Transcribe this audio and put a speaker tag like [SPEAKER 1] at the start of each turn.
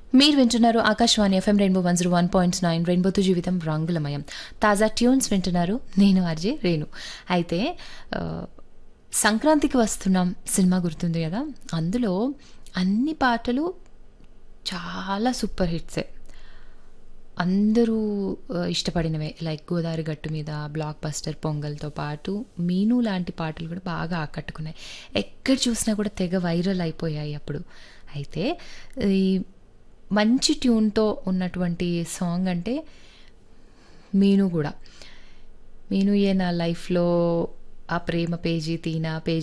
[SPEAKER 1] మీరు వింటున్నారు Akashvani FM Rainbow one zero one point nine రెయిన్బోతో జీవితం రంగులమయం తాజా ట్యూన్స్ వింటున్నారు నేను ఆర్జే రేణు అయితే ఆ, సంక్రాంతికి వస్తున్నాం సినిమా గుర్తుంది కదా అందులో అన్ని పాటలు చాలా సూపర్ హిట్సే అందరూ ఆ, ఇష్టపడినవే లైక్ గోదావరి గట్టు మీద బ్లాక్ బస్టర్ పొంగల్తో పాటు మీను లాంటి పాటలు కూడా బాగా ఆకట్టుకున్నాయి ఎక్కడ చూసినా కూడా తెగ వైరల్ అయిపోయాయి అప్పుడు అయితే ఈ మంచి ట్యూన్తో ఉన్నటువంటి సాంగ్ అంటే మీను కూడా మీను ఏ నా లైఫ్లో ఆ ప్రేమ పేజీ తీనా పేజీ